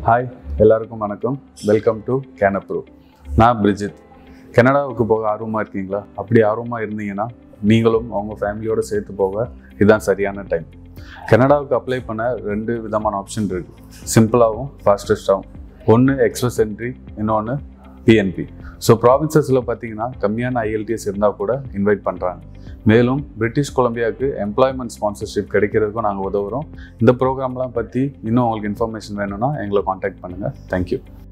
hi எல்லாருக்கும் வணக்கம் welcome to கேனப்ரோ நான் பிரிஜித் கனடாவுக்கு போக ஆர்வமாக இருக்கீங்களா அப்படி ஆர்வமாக இருந்தீங்கன்னா நீங்களும் அவங்க ஃபேமிலியோடு சேர்த்து போக இதுதான் சரியான டைம் கனடாவுக்கு அப்ளை பண்ண ரெண்டு விதமான ஆப்ஷன் இருக்குது சிம்பிளாகவும் ஃபாஸ்டஸ்ட்டாகவும் ஒன்று எக்ஸ்பிரஸ் என்ட்ரி இன்னொன்று பிஎன்பி ஸோ ப்ராவின்சஸில் பார்த்தீங்கன்னா கம்மியான ஐஎல்டிஎஸ் இருந்தால் கூட இன்வைட் பண்ணுறாங்க மேலும் பிரிட்டிஷ் கொலம்பியாவுக்கு எம்ப்ளாய்மெண்ட் ஸ்பான்சர்ஷிப் கிடைக்கிறதுக்கும் நாங்கள் உதவுறோம் இந்த ப்ரோக்ராம்லாம் பற்றி இன்னும் உங்களுக்கு இன்ஃபர்மேஷன் வேணும்னா எங்களை காண்டாக்ட் பண்ணுங்கள் தேங்க்யூ